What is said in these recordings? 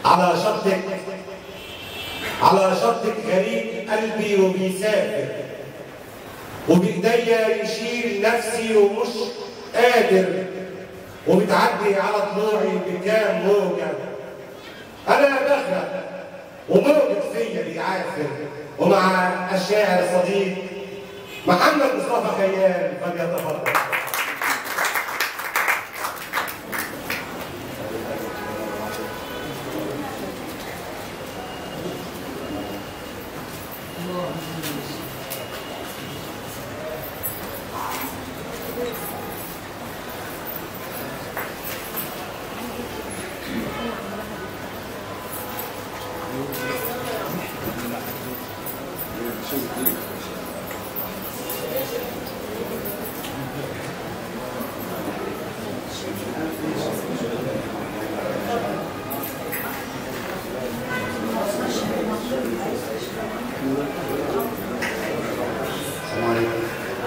على شطك على شطك غريب قلبي وبيسافر وبإيديا يشيل نفسي ومش قادر وبتعدي على ضلوعي بكام موجة أنا بغرق وموجة فيا بيعافر ومع الشاعر صديق محمد مصطفى خيال فليتفضل السلام عليكم.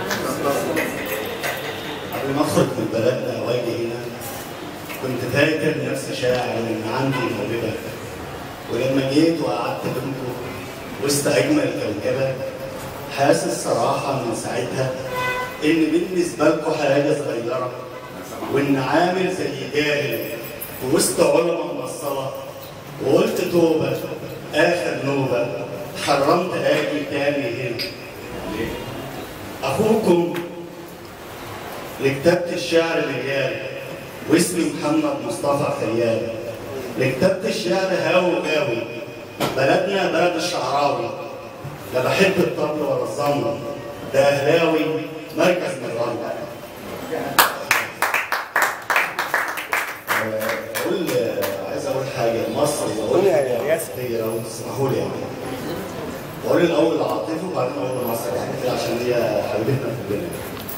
قبل ما اخرج من بلدنا واجي هنا كنت فاكر نفسي شاعر وان عندي موهبه ولما جيت وقعدت جنبه وسط اجمل كوكبه حاسس صراحه من ساعتها ان بالنسبه لكم حاجه صغيره وان عامل زي جاهل في وسط علماء منصله وقلت توبه اخر نوبه حرمت اجي تاني هنا أخوكم لكتابة الشعر رجال واسمي محمد مصطفى خيال لكتابة الشعر هاوي غاوي بلدنا بلد الشعراوي لا بحب الطبل ولا الزمر ده أهلاوي مركز من الرمل أقول عايز أقول حاجة مصر وأقول هي لو تسمحوا لي يعني بقول الاول عاطفي وبعدين اقول مصر يعني كده عشان هي حبيبتنا كلنا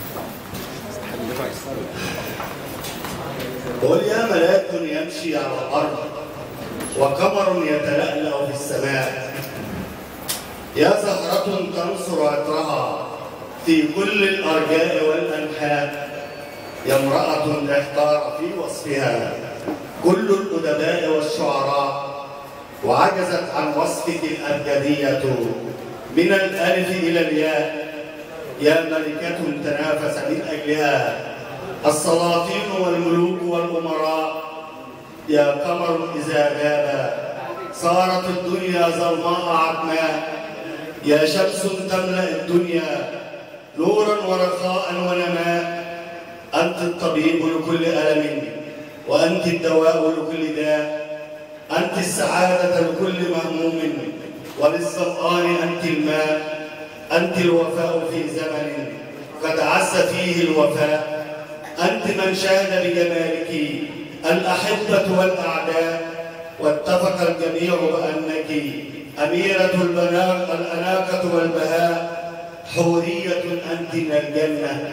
بقول يا ملاك يمشي على الارض وقمر يتلألأ في السماء يا زهرة تنصر عطرها في كل الأرجاء والأنحاء يا امرأة احتار في وصفها كل الأدباء والشعراء وعجزت عن وصفك الأبجدية من الألف إلى الياء يا ملكة تنافس من أجلها السلاطين والملوك والأمراء يا قمر إذا غاب صارت الدنيا ظلماء عتماء يا شمس تملأ الدنيا نورا ورخاء ونماء أنت الطبيب لكل ألم وأنت الدواء لكل داء أنت السعادة لكل مهموم وللظمآن أنت الماء أنت الوفاء في زمن قد عز فيه الوفاء أنت من شاهد بجمالك الأحبة والأعداء واتفق الجميع بأنك أميرة البناء الأناقة والبهاء حورية أنت من الجنة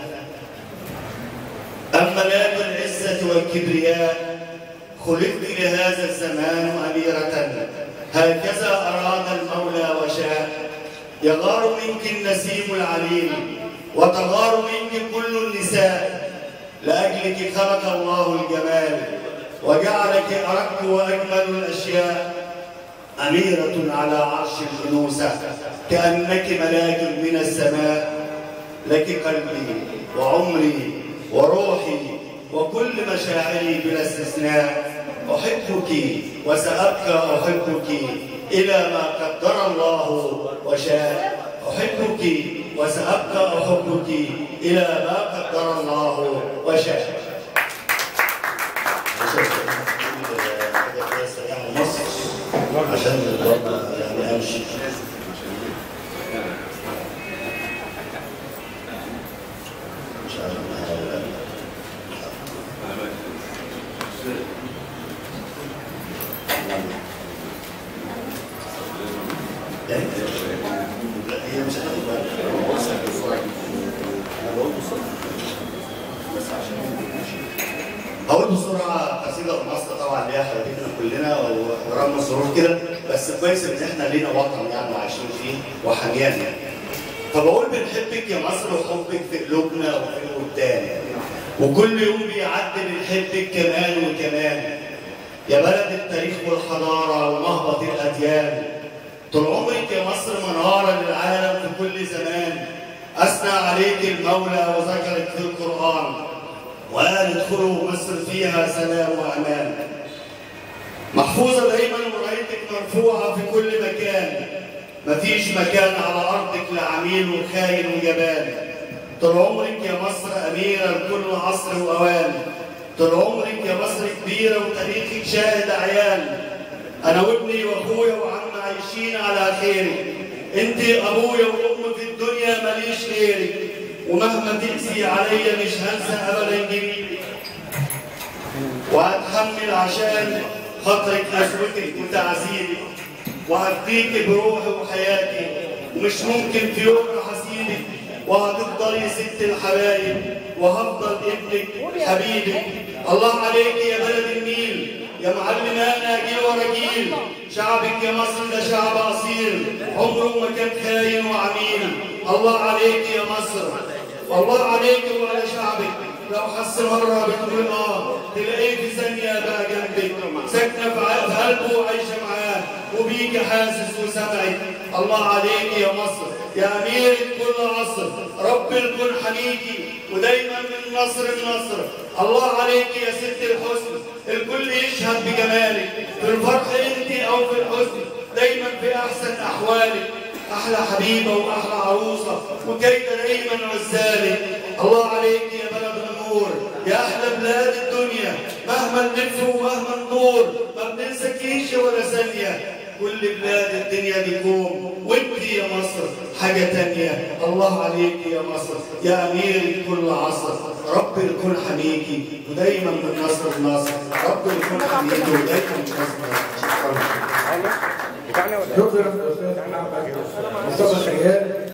أما ملاك العزة والكبرياء خلقت لهذا الزمان أميرة هكذا أراد المولى وشاء يغار منك النسيم العليل وتغار منك كل النساء لأجلك خلق الله الجمال وجعلك أرق وأجمل الأشياء أميرة على عرش الأنوثة كأنك ملاك من السماء لك قلبي وعمري وروحي وكل مشاعري بلا استثناء أحبك وسأبقى أحبك إلى ما قدر الله وشاء أحبك وسأبقى أحبك إلى ما قدر الله وشاء عشان الوضع يعني امشي مش عارف يعني لا هي مش هتاخد بالك انا بقول بسرعه بس عشان هقول بسرعه قصيده في مصر طبعا ليها حبيبتنا كلنا ورغم الظروف كده بس كويس ان احنا لينا وطن يعني وعايشين فيه وحميان يعني فبقول بنحبك يا مصر وحبك في قلوبنا وفي القدام وكل يوم بيعدي بنحبك كمان وكمان يا بلد التاريخ والحضارة ومهبط الأديان طول عمرك يا مصر منارة للعالم في كل زمان أثنى عليك المولى وذكرك في القرآن وقال ادخلوا مصر فيها سلام وأمان محفوظة دايما ورايتك مرفوعة في كل مكان مفيش مكان على أرضك لعميل وخاين وجبان طول عمرك يا مصر أميرة لكل عصر وأوان طول عمرك يا مصر كبيرة وتاريخك شاهد عيان أنا وابني وأخويا وعم عايشين على خيرك أنت أبويا وأم في الدنيا ماليش غيرك ومهما تقسي عليا مش هنسى أبدا جميلك وهتحمل عشان خاطرك قسوتك وتعذيبك وهفديك بروحي وحياتي ومش ممكن في يوم راح اسيبك وهتفضلي ست الحبايب وهفضل ابنك حبيبك الله عليك يا بلد النيل يا معلمانا جيل ورا جيل شعبك يا مصر ده شعب اصيل عمره ما كان خاين وعميل الله عليك يا مصر والله عليك وعلى شعبك لو حس مرة بتقول اه تلاقيه في ثانية بقى جنبك ساكنة في ع- في قلبه وعايشة معاه وبيجي حاسس وسمعك الله عليك يا مصر يا أمير كل عصر رب الكون حميكي ودايما من نصر لنصر الله عليك يا ست الحسن الكل يشهد بجمالك في الفرح انت او في الحزن دايما في احسن احوالك احلى حبيبه واحلى عروسه وكيد دايما عزالك الله عليك يا بلد النور يا احلى بلاد الدنيا مهما نلف ومهما ندور ما بننسكيش ولا ثانيه كل بلاد الدنيا بيكون وانت يا مصر حاجه تانية الله عليك يا مصر يا امير كل عصر رب الكون حميكي ودايما من نصر لنصر رب الكون حميكي ودايما من نصر لنصر شكرا استاذ محمد مصطفى خيال